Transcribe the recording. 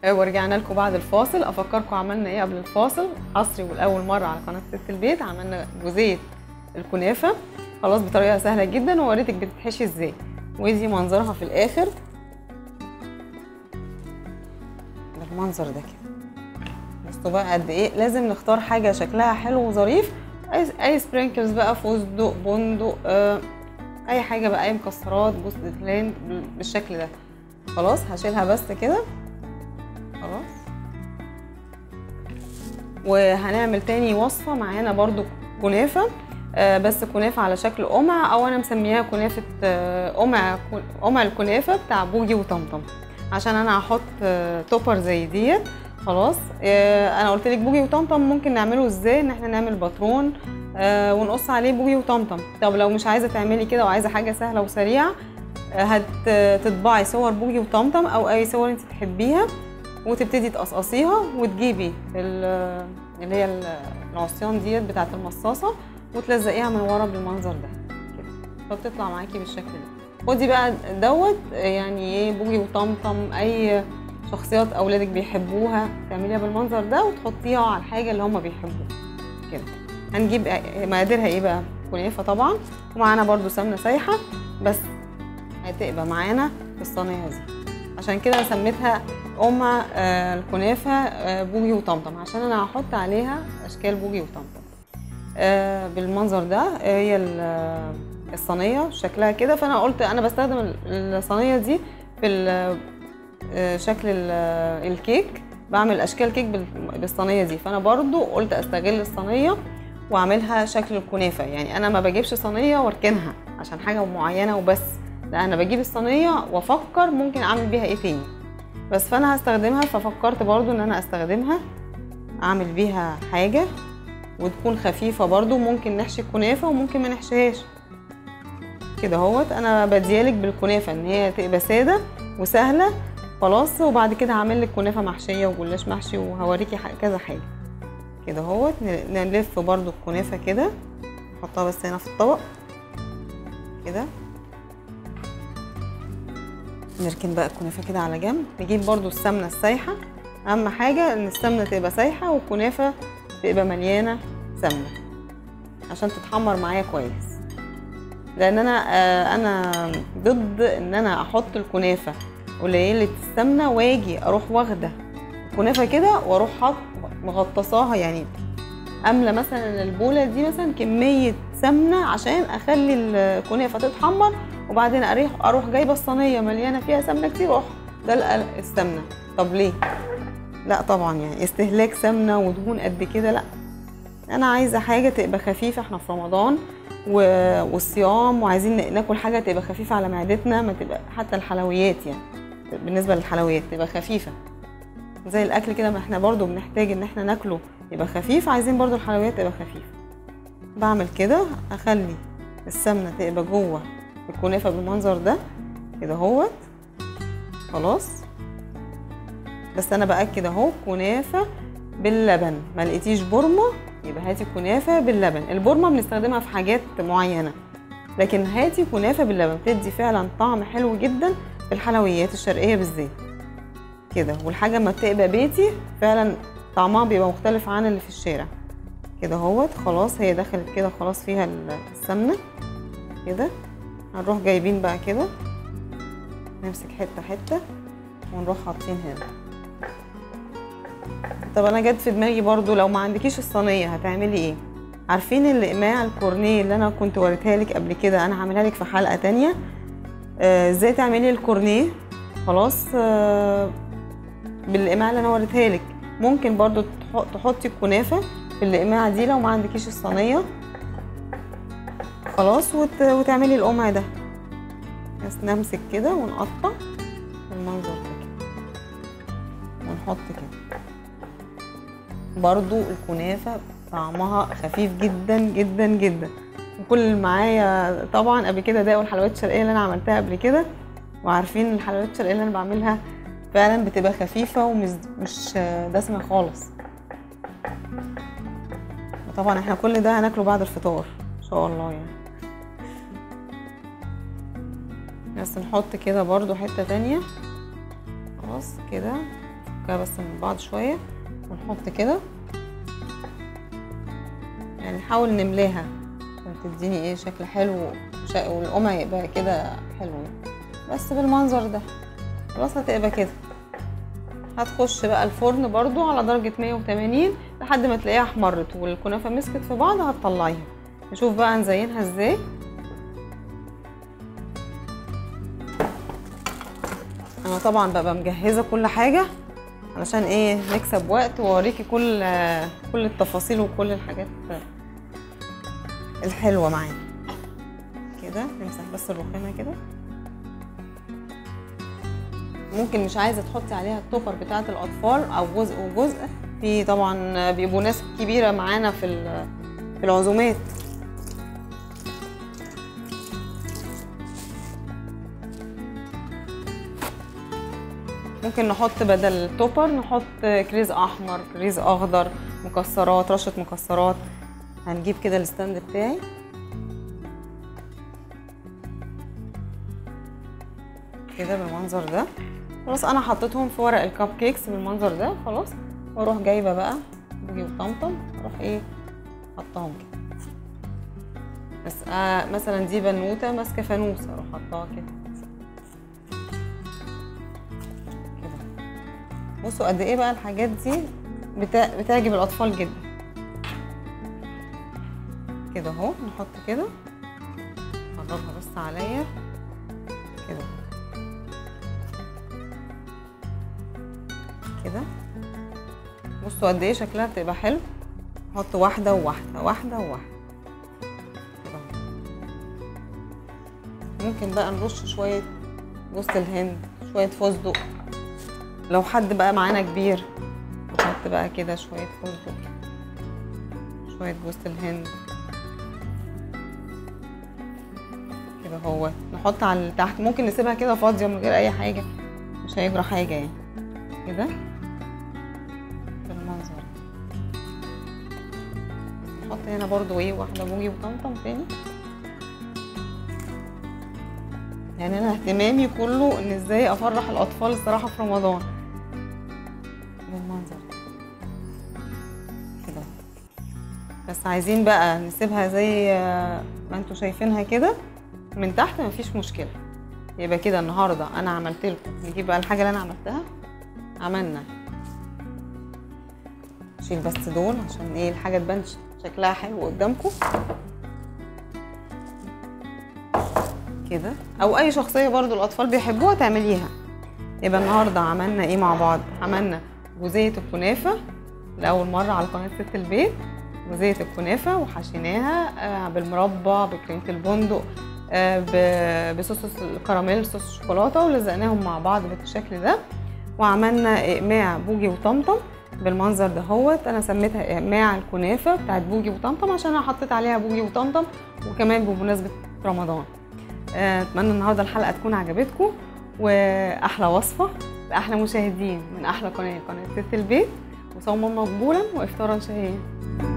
آه، ورجعنا لكم بعد الفاصل افكركم عملنا ايه قبل الفاصل حصري والاول مره على قناه ست البيت عملنا جزئيه الكنافه خلاص بطريقه سهله جدا ووريتك بتتحشي ازاي ودي منظرها في الاخر بالمنظر ده كده بصوا بقى قد ايه لازم نختار حاجه شكلها حلو وظريف اي اي سبرينكلز بقى فستق بندق آه اي حاجه بقى اي مكسرات جوز الهند بالشكل ده خلاص هشيلها بس كده خلاص وهنعمل تاني وصفه معانا برضو كنافه آه بس كنافه على شكل قمع او انا مسميها كنافه آه قمع قمع الكنافه بتاع بوجي وطمطم عشان انا هحط آه توبر زي ديت خلاص آه انا قلت لك بوجي وطمطم ممكن نعمله ازاي ان احنا نعمل باترون آه ونقص عليه بوجي وطمطم طب لو مش عايزه تعملي كده وعايزه حاجه سهله وسريعه آه هتطبعي صور بوجي وطمطم او اي صور انت تحبيها وتبتدي تقصقصيها وتجيبي ال- اللي هي ال- العصيان ديت بتاعه المصاصه وتلزقيها من ورا بالمنظر ده كده فبتطلع معاكي بالشكل ده خدي بقى دوت يعني ايه بوجي وطمطم اي شخصيات اولادك بيحبوها تعمليها بالمنظر ده وتحطيها على الحاجه اللي هم بيحبوها كده هنجيب مقاديرها ايه بقى كنافه طبعا ومعانا برضو سمنه سايحه بس هتبقى معانا في الصينيه دي عشان كده سميتها قمع آه الكنافه آه بوجي وطمطم عشان انا هحط عليها اشكال بوجي وطمطم آه بالمنظر ده آه هي ال- الصينيه شكلها كده فانا قلت انا بستخدم ال- الصينيه دي في ال- آه، شكل ال- الكيك بعمل اشكال كيك بال- بالصينيه دي فانا برضو قلت استغل الصينيه واعملها شكل الكنافه يعني انا ما بجيبش صينيه واركنها عشان حاجه معينه وبس لا انا بجيب الصينيه وافكر ممكن اعمل بيها ايه تاني بس فانا هستخدمها ففكرت برضو ان انا استخدمها اعمل بيها حاجه وتكون خفيفه برضو ممكن نحشي الكنافه وممكن ما نحشيهاش كده اهوت انا بديالك بالكنافه ان هي تبقى ساده وسهله خلاص وبعد كده هعمل لك كنافه محشيه وجلاش محشي وهوريكي ح- كذا حاجه كده اهوت ن- نلف برضو الكنافه كده نحطها بس هنا في الطبق كده نركن بقى الكنافه كده على جنب نجيب برضو السمنه السايحه اهم حاجه ان السمنه تبقى سايحه والكنافه تبقى مليانه سمنه عشان تتحمر معايا كويس لان انا آه انا ضد ان انا احط الكنافه قليله السمنه واجي اروح واخده الكنافه كده واروح حاط مغطساها يعني املى مثلا البوله دي مثلا كميه سمنه عشان اخلي الكنافه تتحمر وبعدين اروح اروح جايبه الصينيه مليانه فيها سمنه كتير واروح دلقه السمنه طب ليه لا طبعا يعني استهلاك سمنه ودهون قد كده لا انا عايزه حاجه تبقى خفيفه احنا في رمضان و... والصيام وعايزين ناكل حاجه تبقى خفيفه على معدتنا ما تبقى حتى الحلويات يعني بالنسبه للحلويات تبقى خفيفه زي الاكل كده ما احنا برضو بنحتاج ان احنا ناكله يبقى خفيف عايزين برضو الحلويات تبقى خفيفه بعمل كده اخلي السمنه تبقى جوه الكنافه بالمنظر ده كده اهوت خلاص بس انا باكد اهو كنافه باللبن ما لقيتيش بورمه يبقى هاتي كنافه باللبن البورمه بنستخدمها في حاجات معينه لكن هاتي كنافه باللبن بتدي فعلا طعم حلو جدا في الحلويات الشرقيه بالذات كده والحاجه ما بتبقى بيتي فعلا طعمها بيبقى مختلف عن اللي في الشارع كده اهوت خلاص هي دخلت كده خلاص فيها السمنه كده هنروح جايبين بقى كده نمسك حته حته ونروح حاطين هنا طب انا جت في دماغي برضو لو ما عندكيش الصينيه هتعملي ايه عارفين الاقماع الكورنيه اللي انا كنت وريتها لك قبل كده انا هعملها لك في حلقه تانية آه، ازاي تعملي الكورنيه خلاص آه، بالاقماع اللي انا وريتها لك ممكن برضو تح- تحطي الكنافه في الاقماع دي لو ما عندكيش الصينيه خلاص وت... وتعملي القمع ده بس نمسك كده ونقطع بالمنظر ده كده ونحط كده برضو الكنافة طعمها خفيف جدا جدا جدا وكل اللي معايا طبعا قبل كده ده الحلويات الشرقية اللي انا عملتها قبل كده وعارفين الحلويات الشرقية اللي انا بعملها فعلا بتبقى خفيفة ومش مش دسمة خالص وطبعا احنا كل ده هناكله بعد الفطار ان شاء الله يعني بس نحط كده برضو حتة تانية خلاص كده نفكها بس من بعض شويه ونحط كده يعني نحاول نملاها عشان تديني ايه شكل حلو وش- والقمع يبقى كده حلو بس بالمنظر ده خلاص هتبقى كده هتخش بقى الفرن برضو على درجة 180 لحد ما تلاقيها احمرت والكنافة مسكت في بعض هتطلعيها نشوف بقى نزينها ازاي انا طبعا ببقى مجهزة كل حاجة علشان ايه نكسب وقت واوريكي كل كل التفاصيل وكل الحاجات الحلوة معانا كده نمسح بس الرخامة كده ممكن مش عايزه تحطي عليها التوبر بتاعه الاطفال او جزء وجزء في طبعا بيبقوا ناس كبيره معانا في ال- في العزومات ممكن نحط بدل التوبر نحط كريز احمر كريز اخضر مكسرات رشه مكسرات هنجيب كده الستاند بتاعي كده بالمنظر ده خلاص انا حطيتهم في ورق الكب كيكس بالمنظر ده خلاص واروح جايبه بقى بوجي وطمطم اروح ايه حطاهم كده بس آه مثلا دي بنوته ماسكه فانوس اروح حطاها كده كده بصوا قد ايه بقى الحاجات دي بتا... بتعجب الاطفال جدا كده اهو نحط كده اقربها بس عليا كده كده بصوا قد ايه شكلها بتبقى حلو نحط واحدة وواحدة واحدة وواحدة كده اهو. ممكن بقى نرش شوية جوز الهند شوية فستق لو حد بقى معانا كبير نحط بقى كده شوية فستق شوية جوز الهند كده هو نحط على اللي تحت ممكن نسيبها كده فاضية من غير أي حاجة مش هيجرى حاجة يعني كده بالمنظر نحط هنا برضو ايه واحدة بوجي وطمطم تاني يعني انا اهتمامي كله ان ازاي افرح الاطفال الصراحة في رمضان بالمنظر ده. كده بس عايزين بقى نسيبها زي آه، ما انتوا شايفينها كده من تحت مفيش مشكلة يبقى كده النهارده انا عملت لكم نجيب بقى الحاجة اللي انا عملتها عملنا شيل بس دول عشان ايه الحاجة تبان شكلها حلو قدامكم كده او اي شخصية برضو الاطفال بيحبوها تعمليها يبقى النهاردة عملنا ايه مع بعض عملنا جوزية الكنافة لأول مرة على قناة ست البيت جوزية الكنافة وحشيناها آه، بالمربى بكريمة البندق آه، ب- بصوص الكراميل صوص الشوكولاتة ولزقناهم مع بعض بالشكل ده وعملنا اقماع بوجي وطمطم بالمنظر ده هوت انا سميتها اقماع الكنافه بتاعت بوجي وطمطم عشان انا حطيت عليها بوجي وطمطم وكمان بمناسبه رمضان آه، اتمنى النهارده الحلقه تكون عجبتكم واحلى وصفه لاحلى مشاهدين من احلى قناه قناه ست البيت وصوما مقبولا وافطارا شهيا